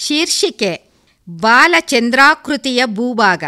ಶೀರ್ಷಿಕೆ ಬಾಲಚಂದ್ರಾಕೃತಿಯ ಭೂಭಾಗ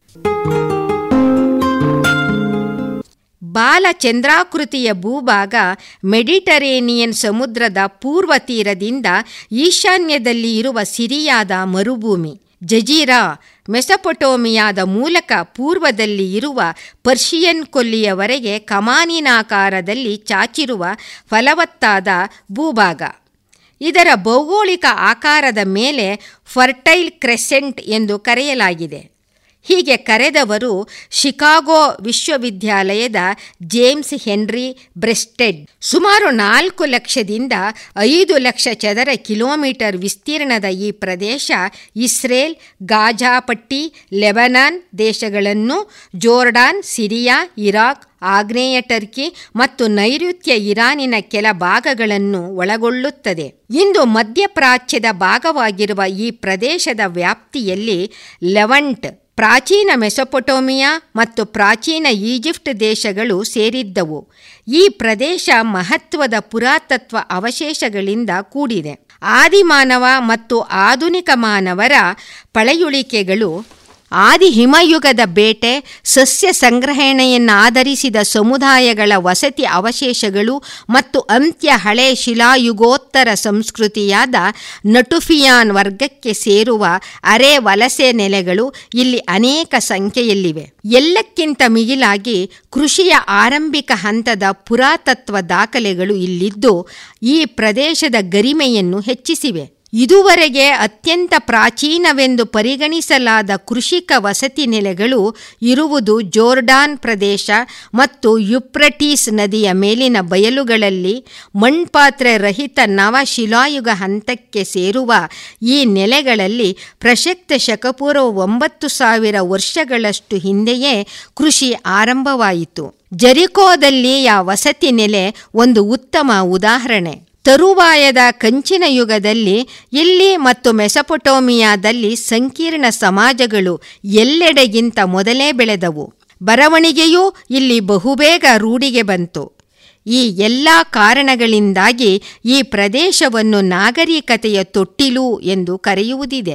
ಬಾಲಚಂದ್ರಾಕೃತಿಯ ಭೂಭಾಗ ಮೆಡಿಟರೇನಿಯನ್ ಸಮುದ್ರದ ಪೂರ್ವ ತೀರದಿಂದ ಈಶಾನ್ಯದಲ್ಲಿ ಇರುವ ಸಿರಿಯಾದ ಮರುಭೂಮಿ ಜಜೀರಾ ಮೆಸಪೊಟೋಮಿಯಾದ ಮೂಲಕ ಪೂರ್ವದಲ್ಲಿ ಇರುವ ಪರ್ಷಿಯನ್ ಕೊಲ್ಲಿಯವರೆಗೆ ಕಮಾನಿನಾಕಾರದಲ್ಲಿ ಚಾಚಿರುವ ಫಲವತ್ತಾದ ಭೂಭಾಗ ಇದರ ಭೌಗೋಳಿಕ ಆಕಾರದ ಮೇಲೆ ಫರ್ಟೈಲ್ ಕ್ರೆಸೆಂಟ್ ಎಂದು ಕರೆಯಲಾಗಿದೆ ಹೀಗೆ ಕರೆದವರು ಶಿಕಾಗೋ ವಿಶ್ವವಿದ್ಯಾಲಯದ ಜೇಮ್ಸ್ ಹೆನ್ರಿ ಬ್ರೆಸ್ಟೆಡ್ ಸುಮಾರು ನಾಲ್ಕು ಲಕ್ಷದಿಂದ ಐದು ಲಕ್ಷ ಚದರ ಕಿಲೋಮೀಟರ್ ವಿಸ್ತೀರ್ಣದ ಈ ಪ್ರದೇಶ ಇಸ್ರೇಲ್ ಗಾಜಾಪಟ್ಟಿ ಲೆಬನಾನ್ ದೇಶಗಳನ್ನು ಜೋರ್ಡಾನ್ ಸಿರಿಯಾ ಇರಾಕ್ ಆಗ್ನೇಯ ಟರ್ಕಿ ಮತ್ತು ನೈಋತ್ಯ ಇರಾನಿನ ಕೆಲ ಭಾಗಗಳನ್ನು ಒಳಗೊಳ್ಳುತ್ತದೆ ಇಂದು ಮಧ್ಯಪ್ರಾಚ್ಯದ ಭಾಗವಾಗಿರುವ ಈ ಪ್ರದೇಶದ ವ್ಯಾಪ್ತಿಯಲ್ಲಿ ಲೆವಂಟ್ ಪ್ರಾಚೀನ ಮೆಸೊಪೊಟೋಮಿಯಾ ಮತ್ತು ಪ್ರಾಚೀನ ಈಜಿಪ್ಟ್ ದೇಶಗಳು ಸೇರಿದ್ದವು ಈ ಪ್ರದೇಶ ಮಹತ್ವದ ಪುರಾತತ್ವ ಅವಶೇಷಗಳಿಂದ ಕೂಡಿದೆ ಆದಿಮಾನವ ಮತ್ತು ಆಧುನಿಕ ಮಾನವರ ಪಳೆಯುಳಿಕೆಗಳು ಆದಿ ಹಿಮಯುಗದ ಬೇಟೆ ಸಸ್ಯ ಸಂಗ್ರಹಣೆಯನ್ನಾಧರಿಸಿದ ಸಮುದಾಯಗಳ ವಸತಿ ಅವಶೇಷಗಳು ಮತ್ತು ಅಂತ್ಯ ಹಳೆ ಶಿಲಾಯುಗೋತ್ತರ ಸಂಸ್ಕೃತಿಯಾದ ನಟುಫಿಯಾನ್ ವರ್ಗಕ್ಕೆ ಸೇರುವ ಅರೆ ವಲಸೆ ನೆಲೆಗಳು ಇಲ್ಲಿ ಅನೇಕ ಸಂಖ್ಯೆಯಲ್ಲಿವೆ ಎಲ್ಲಕ್ಕಿಂತ ಮಿಗಿಲಾಗಿ ಕೃಷಿಯ ಆರಂಭಿಕ ಹಂತದ ಪುರಾತತ್ವ ದಾಖಲೆಗಳು ಇಲ್ಲಿದ್ದು ಈ ಪ್ರದೇಶದ ಗರಿಮೆಯನ್ನು ಹೆಚ್ಚಿಸಿವೆ ಇದುವರೆಗೆ ಅತ್ಯಂತ ಪ್ರಾಚೀನವೆಂದು ಪರಿಗಣಿಸಲಾದ ಕೃಷಿಕ ವಸತಿ ನೆಲೆಗಳು ಇರುವುದು ಜೋರ್ಡಾನ್ ಪ್ರದೇಶ ಮತ್ತು ಯುಪ್ರಟೀಸ್ ನದಿಯ ಮೇಲಿನ ಬಯಲುಗಳಲ್ಲಿ ಮಣ್ಪಾತ್ರೆ ರಹಿತ ನವ ಶಿಲಾಯುಗ ಹಂತಕ್ಕೆ ಸೇರುವ ಈ ನೆಲೆಗಳಲ್ಲಿ ಪ್ರಸಕ್ತ ಶಕಪೂರ್ವ ಒಂಬತ್ತು ಸಾವಿರ ವರ್ಷಗಳಷ್ಟು ಹಿಂದೆಯೇ ಕೃಷಿ ಆರಂಭವಾಯಿತು ಜರಿಕೋದಲ್ಲಿಯ ವಸತಿ ನೆಲೆ ಒಂದು ಉತ್ತಮ ಉದಾಹರಣೆ ತರುವಾಯದ ಕಂಚಿನ ಯುಗದಲ್ಲಿ ಇಲ್ಲಿ ಮತ್ತು ಮೆಸಪೊಟೋಮಿಯಾದಲ್ಲಿ ಸಂಕೀರ್ಣ ಸಮಾಜಗಳು ಎಲ್ಲೆಡೆಗಿಂತ ಮೊದಲೇ ಬೆಳೆದವು ಬರವಣಿಗೆಯೂ ಇಲ್ಲಿ ಬಹುಬೇಗ ರೂಢಿಗೆ ಬಂತು ಈ ಎಲ್ಲ ಕಾರಣಗಳಿಂದಾಗಿ ಈ ಪ್ರದೇಶವನ್ನು ನಾಗರಿಕತೆಯ ತೊಟ್ಟಿಲು ಎಂದು ಕರೆಯುವುದಿದೆ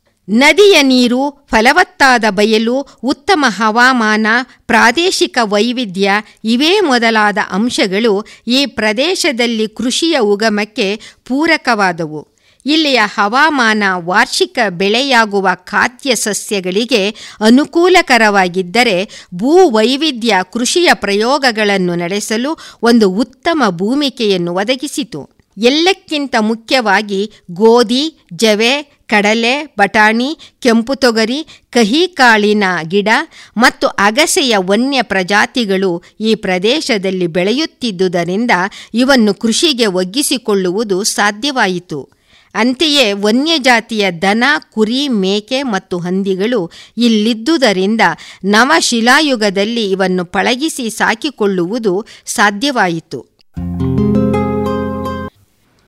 ನದಿಯ ನೀರು ಫಲವತ್ತಾದ ಬಯಲು ಉತ್ತಮ ಹವಾಮಾನ ಪ್ರಾದೇಶಿಕ ವೈವಿಧ್ಯ ಇವೇ ಮೊದಲಾದ ಅಂಶಗಳು ಈ ಪ್ರದೇಶದಲ್ಲಿ ಕೃಷಿಯ ಉಗಮಕ್ಕೆ ಪೂರಕವಾದವು ಇಲ್ಲಿಯ ಹವಾಮಾನ ವಾರ್ಷಿಕ ಬೆಳೆಯಾಗುವ ಖಾದ್ಯ ಸಸ್ಯಗಳಿಗೆ ಅನುಕೂಲಕರವಾಗಿದ್ದರೆ ಭೂ ವೈವಿಧ್ಯ ಕೃಷಿಯ ಪ್ರಯೋಗಗಳನ್ನು ನಡೆಸಲು ಒಂದು ಉತ್ತಮ ಭೂಮಿಕೆಯನ್ನು ಒದಗಿಸಿತು ಎಲ್ಲಕ್ಕಿಂತ ಮುಖ್ಯವಾಗಿ ಗೋಧಿ ಜವೆ ಕಡಲೆ ಬಟಾಣಿ ಕೆಂಪು ತೊಗರಿ ಕಹಿ ಕಾಳಿನ ಗಿಡ ಮತ್ತು ಅಗಸೆಯ ವನ್ಯ ಪ್ರಜಾತಿಗಳು ಈ ಪ್ರದೇಶದಲ್ಲಿ ಬೆಳೆಯುತ್ತಿದ್ದುದರಿಂದ ಇವನ್ನು ಕೃಷಿಗೆ ಒಗ್ಗಿಸಿಕೊಳ್ಳುವುದು ಸಾಧ್ಯವಾಯಿತು ಅಂತೆಯೇ ವನ್ಯಜಾತಿಯ ದನ ಕುರಿ ಮೇಕೆ ಮತ್ತು ಹಂದಿಗಳು ಇಲ್ಲಿದ್ದುದರಿಂದ ನವಶಿಲಾಯುಗದಲ್ಲಿ ಇವನ್ನು ಪಳಗಿಸಿ ಸಾಕಿಕೊಳ್ಳುವುದು ಸಾಧ್ಯವಾಯಿತು